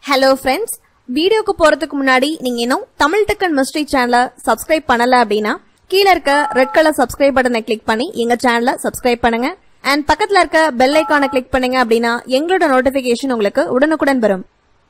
hello friends வீடியோக்கு போறதுக்கு முன்னாடி நீங்க இன்னும் தமிழ் டெக்கன் மிஸ்ட்ரி சேனலை சப்ஸ்கிரைப் பண்ணல அப்படின்னா கீழ இருக்க ரெட் கலர் சப்ஸ்கிரைப் பட்டனை கிளிக் பண்ணி எங்க சேனலை சப்ஸ்கிரைப் பண்ணுங்க அண்ட் பக்கத்துல இருக்க பெல் ஐக்கானை கிளிக் பண்ணுங்க அப்படின்னா எங்களோட நோட்டிபிகேஷன் உங்களுக்கு உடனுக்குடன் வரும்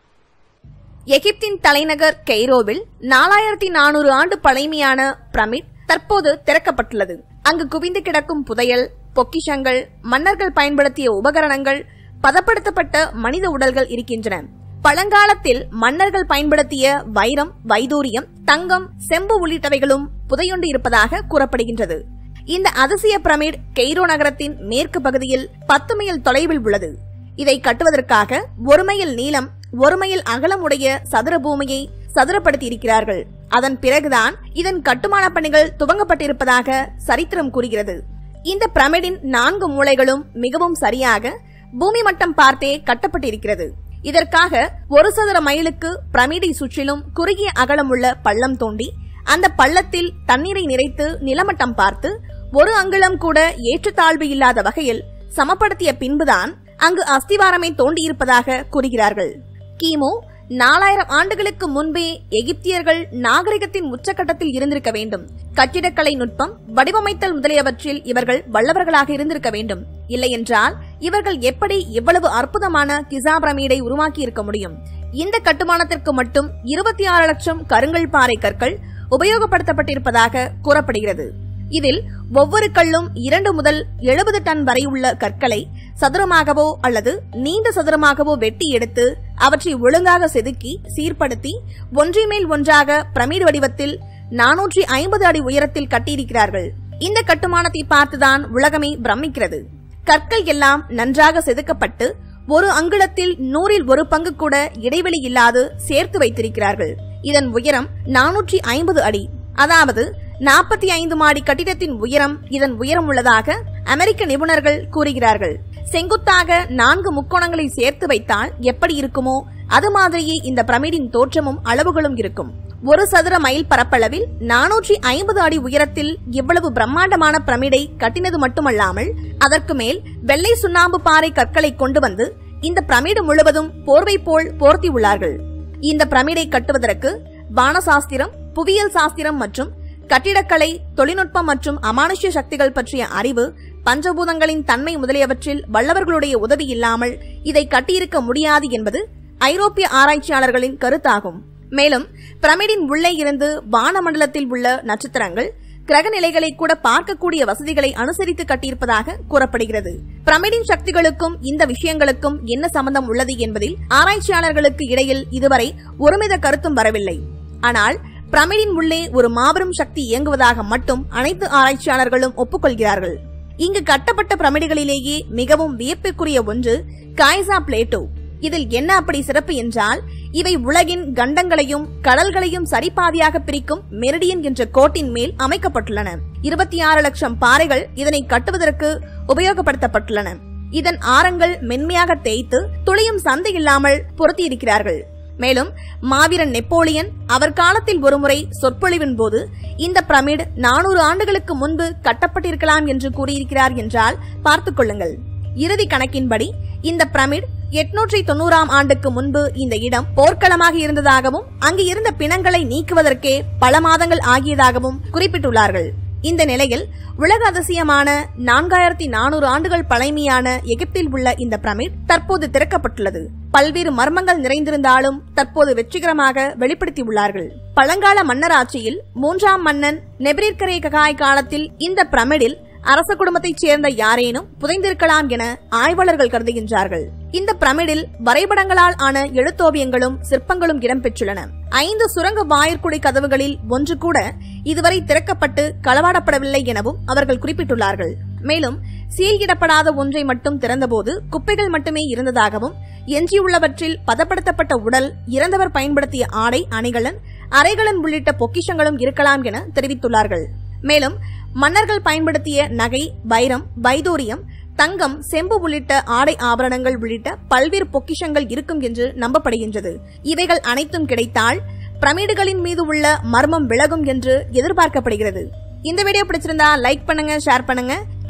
எகிப்தின் தலைநகர் கெய்ரோவில் நாலாயிரத்தி நானூறு ஆண்டு பழமையான பிரமிட் தற்போது திறக்கப்பட்டுள்ளது அங்கு குவிந்து கிடக்கும் புதையல் பொக்கிஷங்கள் மன்னர்கள் பயன்படுத்திய உபகரணங்கள் பதப்படுத்தப்பட்ட மனித உடல்கள் இருக்கின்றன பழங்காலத்தில் மன்னர்கள் பயன்படுத்திய வைரம் வைதூரியம் தங்கம் செம்பு உள்ளிட்டவைகளும் புதையுண்டு இருப்பதாக கூறப்படுகின்றது இந்த அதிசய பிரமிட் கெய்ரோ நகரத்தின் மேற்கு பகுதியில் பத்து மைல் தொலைவில் உள்ளது இதை கட்டுவதற்காக ஒரு மைல் நீளம் ஒரு மைல் அகலமுடைய சதுர பூமியை சதுரப்படுத்தி இருக்கிறார்கள் அதன் பிறகுதான் இதன் கட்டுமான பணிகள் துவங்கப்பட்டிருப்பதாக சரித்திரம் கூறுகிறது இந்த பிரமிடின் நான்கு மூலைகளும் மிகவும் சரியாக பூமி மட்டம் பார்த்தே கட்டப்பட்டிருக்கிறது இதற்காக ஒரு சதுர மைலுக்கு பிரமிடை சுற்றிலும் குறுகிய அகலமுள்ள பள்ளம் தோண்டி அந்த பள்ளத்தில் தண்ணீரை நிறைத்து நிலமட்டம் பார்த்து ஒரு அங்குலம் கூட ஏற்றத்தாழ்வு இல்லாத வகையில் சமப்படுத்திய பின்புதான் அங்கு அஸ்திவாரமே தோண்டியிருப்பதாக கூறுகிறார்கள் கிமு நாலாயிரம் ஆண்டுகளுக்கு முன்பே எகிப்தியர்கள் நாகரிகத்தின் உச்சக்கட்டத்தில் இருந்திருக்க வேண்டும் கட்டிடக்கலை நுட்பம் வடிவமைத்தல் முதலியவற்றில் இவர்கள் வல்லவர்களாக இருந்திருக்க வேண்டும் இல்லையென்றால் இவர்கள் எப்படி இவ்வளவு அற்புதமான கிசா பிரமீடை உருவாக்கி இருக்க முடியும் இந்த கட்டுமானத்திற்கு மட்டும் இருபத்தி ஆறு லட்சம் கருங்கல் பாறை கற்கள் உபயோகப்படுத்தப்பட்டிருப்பதாக கூறப்படுகிறது இதில் ஒவ்வொரு கல்லும் இரண்டு முதல் எழுபது டன் வரை உள்ள கற்களை சதுரமாகவோ அல்லது நீண்ட சதுரமாகவோ வெட்டி எடுத்து அவற்றை ஒழுங்காக செதுக்கி சீர்படுத்தி ஒன்றின் மேல் ஒன்றாக பிரமிடு வடிவத்தில் நானூற்றி ஐம்பது அடி உயரத்தில் கட்டியிருக்கிறார்கள் இந்த கட்டுமானத்தை பார்த்துதான் உலகமே பிரமிக்கிறது கற்கள் எல்லாம் நன்றாக செதுக்கப்பட்டு ஒரு அங்குலத்தில் நூறில் ஒரு பங்கு கூட இடைவெளி இல்லாது சேர்த்து வைத்திருக்கிறார்கள் இதன் உயரம் நானூற்றி ஐம்பது அடி அதாவது நாற்பத்தி ஐந்து மாடி கட்டிடத்தின் உயரம் இதன் உயரம் உள்ளதாக அமெரிக்க நிபுணர்கள் கூறுகிறார்கள் செங்குத்தாக நான்கு முக்கோணங்களை சேர்த்து வைத்தால் எப்படி இருக்குமோ அது மாதிரியே இந்த பிரமிடின் தோற்றமும் அளவுகளும் இருக்கும் ஒரு சதுர மைல் பரப்பளவில் நானூற்றி ஐம்பது அடி உயரத்தில் இவ்வளவு பிரம்மாண்டமான பிரமிடை கட்டினது மட்டுமல்லாமல் அதற்கு மேல் வெள்ளை சுண்ணாம்பு பாறை கற்களை கொண்டு வந்து இந்த பிரமிடு முழுவதும் போர்வை போல் போர்த்தி உள்ளார்கள் இந்த பிரமிடை கட்டுவதற்கு வானசாஸ்திரம் புவியியல் சாஸ்திரம் மற்றும் கட்டிடக்கலை தொழில்நுட்பம் மற்றும் அமானுஷ்ய சக்திகள் பற்றிய அறிவு பஞ்சபூதங்களின் தன்மை முதலியவற்றில் வல்லவர்களுடைய உதவி இல்லாமல் இதை கட்டியிருக்க முடியாது என்பது ஐரோப்பிய ஆராய்ச்சியாளர்களின் கருத்தாகும் மேலும் பிரமிடின் உள்ளே இருந்து வானமண்டலத்தில் உள்ள நட்சத்திரங்கள் கிரக நிலைகளை கூட பார்க்கக்கூடிய வசதிகளை அனுசரித்து கட்டியிருப்பதாக கூறப்படுகிறது பிரமிடின் சக்திகளுக்கும் இந்த விஷயங்களுக்கும் என்ன சம்பந்தம் உள்ளது என்பதில் ஆராய்ச்சியாளர்களுக்கு இடையில் இதுவரை ஒருமித கருத்தும் வரவில்லை ஆனால் பிரமிடின் உள்ளே ஒரு மாபெரும் சக்தி இயங்குவதாக மட்டும் அனைத்து ஆராய்ச்சியாளர்களும் ஒப்புக்கொள்கிறார்கள் இங்கு கட்டப்பட்ட பிரமிடுகளிலேயே மிகவும் வியப்பிற்குரிய ஒன்று காய்சா பிளேட்டோ இதில் என்ன அப்படி சிறப்பு என்றால் இவை உலகின் கண்டங்களையும் கடல்களையும் சரிபாதியாக பிரிக்கும் மெரிடியன் என்ற கோட்டின் மேல் அமைக்கப்பட்டுள்ளன இருபத்தி ஆறு லட்சம் பாறைகள் இதனை கட்டுவதற்கு உபயோகப்படுத்தப்பட்டுள்ளன இதன் ஆரங்கள் மென்மையாக தேய்த்து துளியும் சந்தை இல்லாமல் பொருத்தியிருக்கிறார்கள் மேலும் மாவீரன் நெப்போலியன் அவர் காலத்தில் ஒருமுறை சொற்பொழிவின் போது இந்த பிரமிட் நானூறு ஆண்டுகளுக்கு முன்பு கட்டப்பட்டிருக்கலாம் என்று கூறியிருக்கிறார் என்றால் பார்த்துக் கொள்ளுங்கள் இறுதி கணக்கின்படி இந்த பிரமிட் எட்நூற்றி தொண்ணூறாம் ஆண்டுக்கு முன்பு இந்த இடம் போர்க்களமாக இருந்ததாகவும் அங்கு இருந்த பிணங்களை நீக்குவதற்கே பல மாதங்கள் ஆகியதாகவும் குறிப்பிட்டுள்ளார்கள் இந்த நிலையில் உலக அதிசயமான நான்காயிரத்தி நானூறு ஆண்டுகள் பழமையான எகிப்தில் உள்ள இந்த பிரமிட் தற்போது திறக்கப்பட்டுள்ளது பல்வேறு மர்மங்கள் நிறைந்திருந்தாலும் தற்போது வெற்றிகரமாக வெளிப்படுத்தியுள்ளார்கள் பழங்கால மன்னராட்சியில் மூன்றாம் மன்னன் நெபிரிர்கரே ககாய் காலத்தில் இந்த பிரமிடில் அரச குடும்பத்தைச் சேர்ந்த யாரேனும் புதைந்திருக்கலாம் என ஆய்வாளர்கள் கருதுகின்றார்கள் இந்த பிரமிடில் வரைபடங்களால் ஆன எழுத்தோவியங்களும் சிற்பங்களும் இடம்பெற்றுள்ளன ஐந்து சுரங்க வாயிற்குடி கதவுகளில் ஒன்று கூட இதுவரை திறக்கப்பட்டு களவாடப்படவில்லை எனவும் அவர்கள் குறிப்பிட்டுள்ளார்கள் மேலும் சீல்கிடப்படாத ஒன்றை மட்டும் திறந்தபோது குப்பைகள் மட்டுமே இருந்ததாகவும் எஞ்சியுள்ளவற்றில் பதப்படுத்தப்பட்ட உடல் இறந்தவர் பயன்படுத்திய ஆடை அணிகலன் அறைகளன் உள்ளிட்ட பொக்கிஷங்களும் இருக்கலாம் என தெரிவித்துள்ளார்கள் மேலும் மன்னர்கள் பயன்படுத்திய நகை வைரம் வைதூரியம் தங்கம் செம்பு உள்ளிட்ட ஆடை ஆபரணங்கள் உள்ளிட்ட பல்வேறு பொக்கிஷங்கள் இருக்கும் என்று நம்பப்படுகின்றது இவைகள் அனைத்தும் கிடைத்தால் பிரமிடுகளின் மீது உள்ள மர்மம் விலகும் என்று எதிர்பார்க்கப்படுகிறது இந்த வீடியோ பிடிச்சிருந்தா லைக் பண்ணுங்க ஷேர் பண்ணுங்க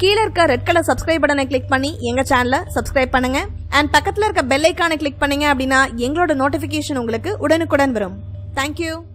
கீழே இருக்க ரெட் கலர் சப்ஸ்கிரைப் பட்டனை கிளிக் பண்ணி எங்க சேனலை சப்ஸ்கிரைப் பண்ணுங்க அண்ட் பக்கத்துல இருக்க பெல் ஐக்கானை கிளிக் பண்ணீங்க அப்படின்னா எங்களோட நோட்டிபிகேஷன் உங்களுக்கு உடனுக்குடன் வரும் தேங்க்யூ